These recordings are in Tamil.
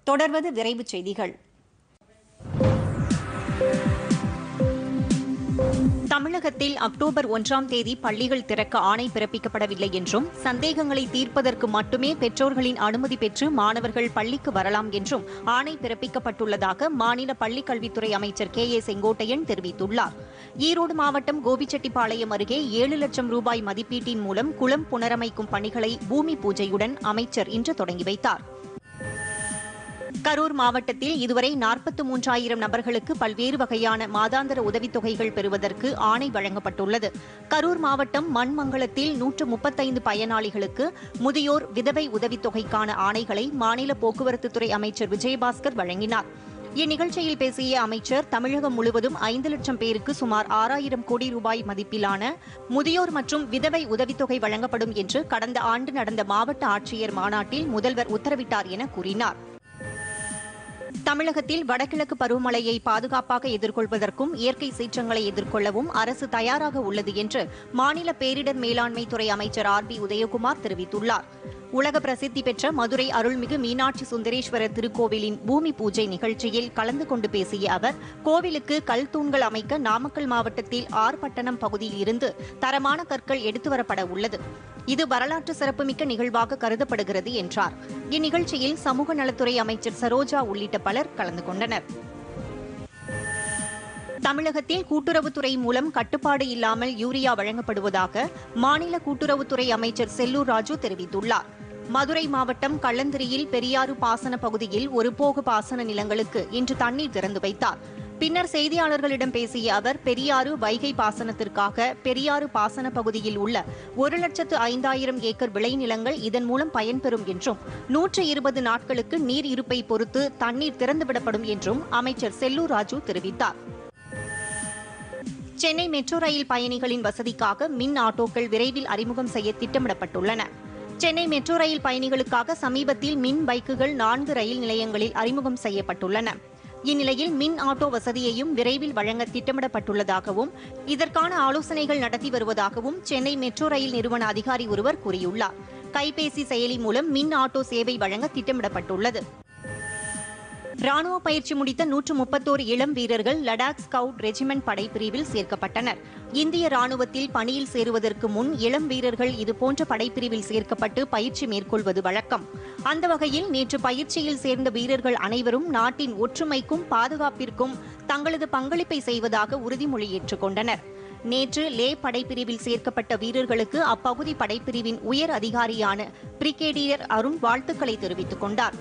தொடர்வது விரைவுச் செய்திகள் தமிழகத்தில் அக்டோபர் ஒன்றாம் தேதி பள்ளிகள் திறக்க ஆணை பிறப்பிக்கப்படவில்லை என்றும் சந்தேகங்களை தீர்ப்பதற்கு மட்டுமே பெற்றோர்களின் அனுமதி பெற்று மாணவர்கள் பள்ளிக்கு வரலாம் என்றும் ஆணை பிறப்பிக்கப்பட்டுள்ளதாக மாநில பள்ளிக் கல்வித்துறை அமைச்சர் கே ஏ செங்கோட்டையன் தெரிவித்துள்ளார் ஈரோடு மாவட்டம் கோபிச்செட்டிப்பாளையம் அருகே ஏழு லட்சம் ரூபாய் மதிப்பீட்டின் மூலம் குளம் புனரமைக்கும் பணிகளை பூமி பூஜையுடன் அமைச்சர் இன்று தொடங்கி வைத்தார் கரூர் மாவட்டத்தில் இதுவரை நாற்பத்து மூன்றாயிரம் நபர்களுக்கு பல்வேறு வகையான மாதாந்திர உதவித்தொகைகள் பெறுவதற்கு ஆணை வழங்கப்பட்டுள்ளது கரூர் மாவட்டம் மண்மங்கலத்தில் நூற்று முப்பத்தைந்து பயனாளிகளுக்கு முதியோர் விதவை உதவித்தொகைக்கான ஆணைகளை மாநில போக்குவரத்துத்துறை அமைச்சர் விஜயபாஸ்கர் வழங்கினார் இந்நிகழ்ச்சியில் பேசிய அமைச்சர் தமிழகம் முழுவதும் ஐந்து லட்சம் பேருக்கு சுமார் ஆறாயிரம் கோடி ரூபாய் மதிப்பிலான முதியோர் மற்றும் விதவை உதவித்தொகை வழங்கப்படும் என்று கடந்த ஆண்டு நடந்த மாவட்ட ஆட்சியர் மாநாட்டில் முதல்வர் உத்தரவிட்டார் என கூறினார் தமிழகத்தில் வடகிழக்கு பருவமழையை பாதுகாப்பாக எதிர்கொள்வதற்கும் இயற்கை சீற்றங்களை எதிர்கொள்ளவும் அரசு தயாராக உள்ளது என்று மாநில பேரிடர் மேலாண்மை துறை அமைச்சர் ஆர் பி உதயகுமார் தெரிவித்துள்ளார் உலக பிரசித்தி பெற்ற மதுரை அருள்மிகு மீனாட்சி சுந்தரேஸ்வரர் திருக்கோவிலின் பூமி பூஜை நிகழ்ச்சியில் கலந்து கொண்டு பேசிய அவர் கோவிலுக்கு கல் தூண்கள் அமைக்க நாமக்கல் மாவட்டத்தில் ஆர்பட்டணம் பகுதியில் இருந்து தரமான கற்கள் எடுத்து வரப்பட உள்ளது இது வரலாற்று சிறப்புமிக்க நிகழ்வாக கருதப்படுகிறது என்றார் இந்நிகழ்ச்சியில் சமூக நலத்துறை அமைச்சர் சரோஜா உள்ளிட்ட பலர் கலந்து கொண்டனர் தமிழகத்தில் கூட்டுறவுத்துறை மூலம் கட்டுப்பாடு இல்லாமல் யூரியா வழங்கப்படுவதாக மாநில கூட்டுறவுத்துறை அமைச்சர் செல்லூர் ராஜு தெரிவித்துள்ளார் மதுரை மாவட்டம் கள்ளந்திரியில் பெரியாறு பாசன பகுதியில் ஒருபோக பாசன நிலங்களுக்கு இன்று தண்ணீர் திறந்து வைத்தார் பின்னர் செய்தியாளர்களிடம் பேசிய அவர் பெரியாறு வைகை பாசனத்திற்காக பெரியாறு பாசன பகுதியில் உள்ள ஒரு லட்சத்து ஐந்தாயிரம் ஏக்கர் விளைநிலங்கள் இதன் மூலம் பயன்பெறும் என்றும் நூற்று இருபது நாட்களுக்கு நீர் இருப்பை பொறுத்து தண்ணீர் திறந்துவிடப்படும் என்றும் அமைச்சர் செல்லூர் ராஜு தெரிவித்தார் சென்னை மெட்ரோ ரயில் பயணிகளின் வசதிக்காக மின் ஆட்டோக்கள் விரைவில் அறிமுகம் செய்ய திட்டமிடப்பட்டுள்ளன சென்னை மெட்ரோ ரயில் பயணிகளுக்காக சமீபத்தில் மின் பைக்குகள் நான்கு ரயில் நிலையங்களில் அறிமுகம் செய்யப்பட்டுள்ளன இந்நிலையில் மின் ஆட்டோ வசதியையும் விரைவில் வழங்க திட்டமிடப்பட்டுள்ளதாகவும் இதற்கான ஆலோசனைகள் நடத்தி வருவதாகவும் சென்னை மெட்ரோ ரயில் நிறுவன அதிகாரி ஒருவர் கூறியுள்ளார் கைபேசி செயலி மூலம் மின் ஆட்டோ சேவை வழங்க திட்டமிடப்பட்டுள்ளது ராணுவ பயிற்சி முடித்த நூற்று முப்பத்தோரு இளம் வீரர்கள் லடாக் ஸ்கவுட் ரெஜிமெண்ட் படைப்பிரிவில் சேர்க்கப்பட்டனர் இந்திய ராணுவத்தில் பணியில் சேருவதற்கு முன் இளம் வீரர்கள் இதுபோன்ற படைப்பிரிவில் சேர்க்கப்பட்டு பயிற்சி மேற்கொள்வது வழக்கம் அந்த வகையில் நேற்று பயிற்சியில் சேர்ந்த வீரர்கள் அனைவரும் நாட்டின் ஒற்றுமைக்கும் பாதுகாப்பிற்கும் தங்களது பங்களிப்பை செய்வதாக உறுதிமொழி ஏற்றுக்கொண்டனர் நேற்று லே படைப்பிரிவில் சேர்க்கப்பட்ட வீரர்களுக்கு அப்பகுதி படைப்பிரிவின் உயர் அதிகாரியான பிரிகேடியர் அருண் வாழ்த்துக்களை தெரிவித்துக் கொண்டார்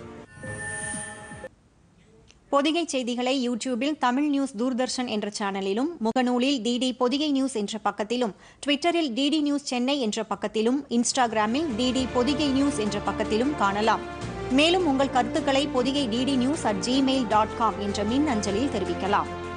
பொதிகை செய்திகளை யூடியூபில் தமிழ் நியூஸ் தூர்தர்ஷன் என்ற சேனலிலும் முகநூலில் டிடி பொதிகை நியூஸ் என்ற பக்கத்திலும் ட்விட்டரில் டிடி நியூஸ் சென்னை என்ற பக்கத்திலும் இன்ஸ்டாகிராமில் டிடி பொதிகை நியூஸ் என்ற பக்கத்திலும் காணலாம் மேலும் உங்கள் கருத்துக்களை Podhigai DD news at Gmail dot com என்ற மின் அஞ்சலில் தெரிவிக்கலாம்